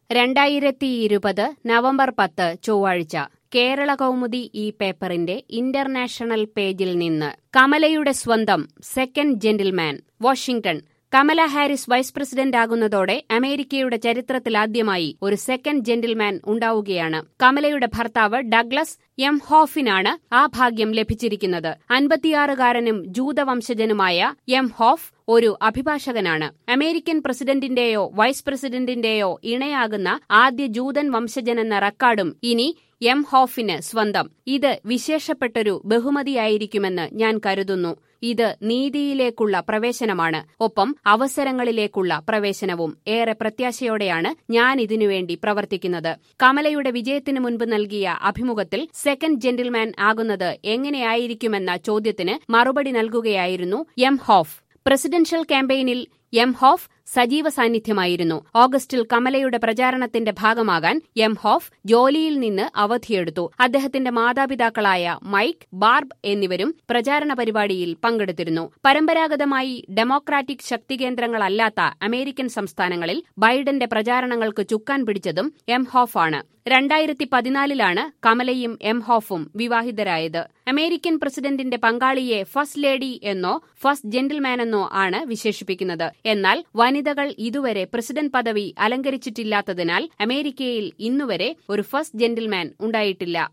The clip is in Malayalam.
രണ്ടായിരത്തി ഇരുപത് നവംബർ പത്ത് ചൊവ്വാഴ്ച കേരള കൗമുദി ഈ പേപ്പറിന്റെ ഇന്റർനാഷണൽ പേജിൽ നിന്ന് കമലയുടെ സ്വന്തം second gentleman Washington Kamala Harris vice president ആകുന്നതോടെ അമേരിക്കയുടെ ചരിത്രത്തിലാദ്യമായി ഒരു സെക്കൻഡ് ജെന്റിൽമാൻ ഉണ്ടാവുകയാണ് കമലയുടെ ഭർത്താവ് ഡഗ്ലസ് എം ഹോഫിനാണ് ആ ഭാഗ്യം ലഭിച്ചിരിക്കുന്നത് അൻപത്തിയാറുകാരനും ജൂതവംശജനുമായ എം ഹോഫ് ഒരു അഭിഭാഷകനാണ് അമേരിക്കൻ പ്രസിഡന്റിന്റെയോ വൈസ് പ്രസിഡന്റിന്റെയോ ഇണയാകുന്ന ആദ്യ ജൂതൻ വംശജനെന്ന റെക്കോർഡും ഇനി എം ഹോഫിന് സ്വന്തം ഇത് വിശേഷപ്പെട്ടൊരു ബഹുമതിയായിരിക്കുമെന്ന് ഞാൻ കരുതുന്നു ഇത് നീതിയിലേക്കുള്ള പ്രവേശനമാണ് ഒപ്പം അവസരങ്ങളിലേക്കുള്ള പ്രവേശനവും ഏറെ പ്രത്യാശയോടെയാണ് ഞാൻ ഇതിനുവേണ്ടി പ്രവർത്തിക്കുന്നത് കമലയുടെ വിജയത്തിനു മുൻപ് നൽകിയ അഭിമുഖത്തിൽ സെക്കൻഡ് ജെന്റിൽമാൻ ആകുന്നത് എങ്ങനെയായിരിക്കുമെന്ന ചോദ്യത്തിന് മറുപടി നൽകുകയായിരുന്നു എം ഹോഫ് പ്രസിഡൻഷ്യൽ ക്യാമ്പയിനിൽ എം ഹോഫ് സജീവ സാന്നിധ്യമായിരുന്നു ഓഗസ്റ്റിൽ കമലയുടെ പ്രചാരണത്തിന്റെ ഭാഗമാകാൻ എം ഹോഫ് ജോലിയിൽ നിന്ന് അവധിയെടുത്തു അദ്ദേഹത്തിന്റെ മാതാപിതാക്കളായ മൈക്ക് ബാർബ് എന്നിവരും പ്രചാരണ പരിപാടിയിൽ പങ്കെടുത്തിരുന്നു പരമ്പരാഗതമായി ഡെമോക്രാറ്റിക് ശക്തികേന്ദ്രങ്ങളല്ലാത്ത അമേരിക്കൻ സംസ്ഥാനങ്ങളിൽ ബൈഡന്റെ പ്രചാരണങ്ങൾക്ക് ചുക്കാൻ പിടിച്ചതും എം ഹോഫാണ് രണ്ടായിരത്തി പതിനാലിലാണ് കമലയും എം ഹോഫും വിവാഹിതരായത് അമേരിക്കൻ പ്രസിഡന്റിന്റെ പങ്കാളിയെ ഫസ്റ്റ് ലേഡി എന്നോ ഫസ്റ്റ് ജെന്റിൽമാനെന്നോ ആണ് വിശേഷിപ്പിക്കുന്നത് എന്നാൽ വനിതകൾ ഇതുവരെ പ്രസിഡന്റ് പദവി അലങ്കരിച്ചിട്ടില്ലാത്തതിനാൽ അമേരിക്കയിൽ ഇന്നുവരെ ഒരു ഫസ്റ്റ് ജെന്റിൽമാൻ ഉണ്ടായിട്ടില്ല